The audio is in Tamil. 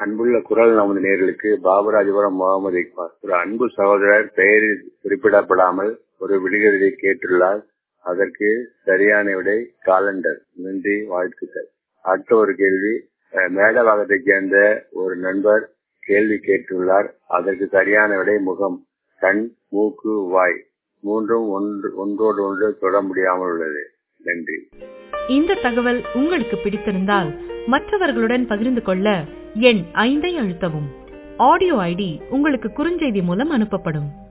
அன்புள்ள குரல் நமது நேர்களுக்கு பாபராஜபுரம் முகமது இக்பால் ஒரு அன்பு சகோதரர் பெயரில் குறிப்பிடப்படாமல் ஒரு விடுகதையை கேட்டுள்ளார் அதற்கு சரியான விடை காலண்டர் நன்றி வாழ்த்துக்கள் அடுத்த ஒரு கேள்வி அஹ், மேடவாகத்தைச் சேர்ந்த ஒரு நண்பர் கேள்வி கேட்டுள்ளார் அதற்கு சரியான விடை முகம் கண் மூக்கு வாய் மூன்றும் ஒன்று ஒன்றோடு ஒன்று தொட முடியாமல் உள்ளது நன்றி இந்த தகவல் உங்களுக்கு பிடித்திருந்தால் மற்றவர்களுடன் பகிர்ந்து கொள்ள எண் ஐந்தை அழுத்தவும் ஆடியோ ஐடி உங்களுக்கு குறுஞ்செய்தி மூலம் அனுப்பப்படும்